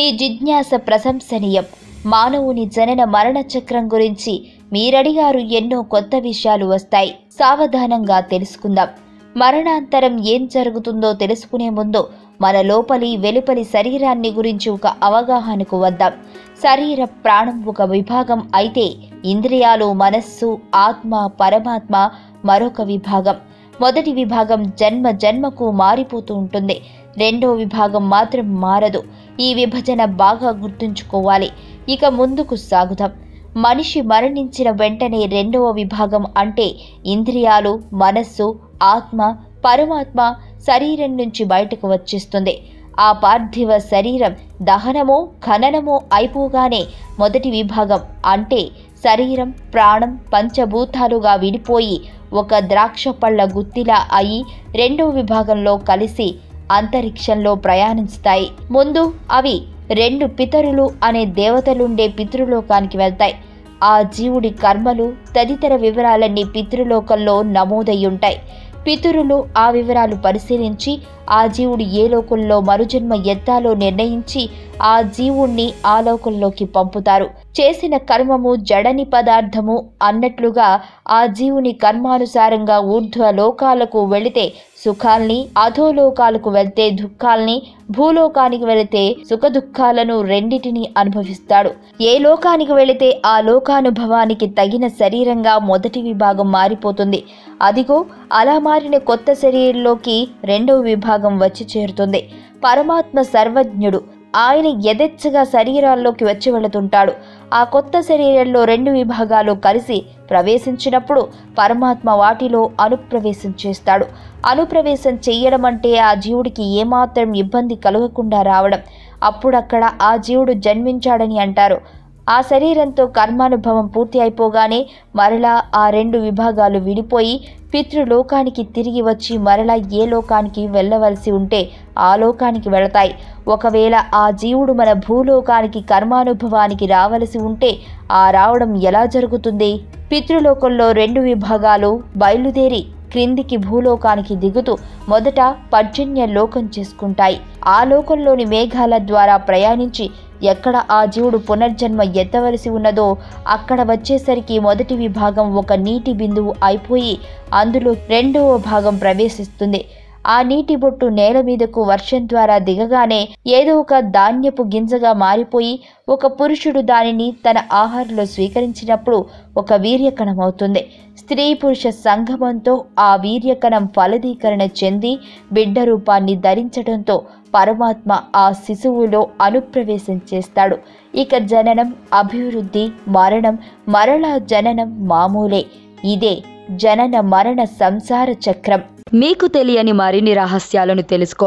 జిజ్ఞాస ప్రశంసనీయం మానవుని జనన మరణ చక్రం గురించి మీరడిగారు ఎన్నో కొత్త విషయాలు వస్తాయి సావధానంగా తెలుసుకుందాం మరణాంతరం ఏం జరుగుతుందో తెలుసుకునే ముందు మన లోపలి వెలుపలి శరీరాన్ని గురించి ఒక అవగాహనకు వద్దాం శరీర ప్రాణం ఒక విభాగం అయితే ఇంద్రియాలు మనస్సు ఆత్మ పరమాత్మ మరొక విభాగం మొదటి విభాగం జన్మ జన్మకు మారిపోతూ ఉంటుంది రెండో విభాగం మాత్రం మారదు ఈ విభజన బాగా గుర్తుంచుకోవాలి ఇక ముందుకు సాగుదాం మనిషి మరణించిన వెంటనే రెండవ విభాగం అంటే ఇంద్రియాలు మనస్సు ఆత్మ పరమాత్మ శరీరం నుంచి బయటకు వచ్చేస్తుంది ఆ పార్థివ శరీరం దహనమో ఖననమో అయిపోగానే మొదటి విభాగం అంటే శరీరం ప్రాణం పంచభూతాలుగా విడిపోయి ఒక ద్రాక్ష పళ్ళ గుత్తిలా అయి రెండో విభాగంలో కలిసి అంతరిక్షంలో ప్రయాణిస్తాయి ముందు అవి రెండు పితరులు అనే దేవతలుండే పితృలోకానికి వెళ్తాయి ఆ జీవుడి కర్మలు తదితర వివరాలన్నీ పితృలోకంలో నమోదయ్యుంటాయి పితరులు ఆ వివరాలు పరిశీలించి ఆ జీవుడు ఏ లోకంలో మరుజన్మ ఎత్తాలో నిర్ణయించి ఆ జీవుణ్ణి ఆ లోకంలోకి పంపుతారు చేసిన కర్మము జడని పదార్థము అన్నట్లుగా ఆ జీవుని కర్మానుసారంగా ఊర్ధ్వ లోకాలకు వెళితే సుఖాల్ని అధోలోకాలకు వెళ్తే దుఃఖాల్ని భూలోకానికి వెళితే సుఖ దుఃఖాలను రెండిటిని అనుభవిస్తాడు ఏ లోకానికి వెళితే ఆ లోకానుభవానికి తగిన శరీరంగా మొదటి విభాగం మారిపోతుంది అదిగో అలా మారిన కొత్త శరీరంలోకి రెండవ విభాగం వచ్చి చేరుతుంది పరమాత్మ సర్వజ్ఞుడు ఆయన యథేచ్ఛగా శరీరాల్లోకి వచ్చి వెళుతుంటాడు ఆ కొత్త శరీరంలో రెండు విభాగాలు కలిసి ప్రవేశించినప్పుడు పరమాత్మ వాటిలో అనుప్రవేశం చేస్తాడు అనుప్రవేశం చెయ్యడం అంటే ఆ జీవుడికి ఏమాత్రం ఇబ్బంది కలగకుండా రావడం అప్పుడక్కడ ఆ జీవుడు జన్మించాడని అంటారు ఆ శరీరంతో కర్మానుభవం పూర్తి అయిపోగానే మరలా ఆ రెండు విభాగాలు విడిపోయి పితృలోకానికి తిరిగి వచ్చి మరలా ఏ లోకానికి వెళ్ళవలసి ఉంటే ఆ లోకానికి వెళతాయి ఒకవేళ ఆ జీవుడు మన భూలోకానికి కర్మానుభవానికి రావలసి ఉంటే ఆ రావడం ఎలా జరుగుతుంది పితృలోకంలో రెండు విభాగాలు బయలుదేరి క్రిందికి భూలోకానికి దిగుతూ మొదట పర్జన్య లోకం చేసుకుంటాయి ఆ లోకంలోని మేఘాల ద్వారా ప్రయాణించి ఎక్కడ ఆ జీవుడు పునర్జన్మ ఎత్తవలసి ఉన్నదో అక్కడ వచ్చేసరికి మొదటి విభాగం ఒక నీటి బిందువు అయిపోయి అందులో రెండవ భాగం ప్రవేశిస్తుంది ఆ నీటి బొట్టు నేల మీదకు వర్షం ద్వారా దిగగానే ఏదో ఒక ధాన్యపు గింజగా మారిపోయి ఒక పురుషుడు దానిని తన ఆహారంలో స్వీకరించినప్పుడు ఒక వీర్యకణం అవుతుంది స్త్రీ పురుష సంగమంతో ఆ వీర్యకణం ఫలదీకరణ చెంది బిడ్డ రూపాన్ని ధరించడంతో పరమాత్మ ఆ శిశువులో అనుప్రవేశం చేస్తాడు ఇక జననం అభివృద్ధి మరణం మరలా జననం మామూలే ఇదే జనన మరణ సంసార చక్రం మీకు తెలియని మరిన్ని రహస్యాలను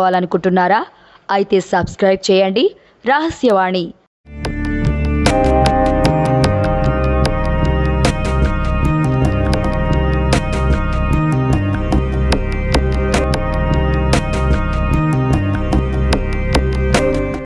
తెలుసుకోవాలనుకుంటున్నారా అయితే సబ్స్క్రైబ్ చేయండి రహస్యవాణి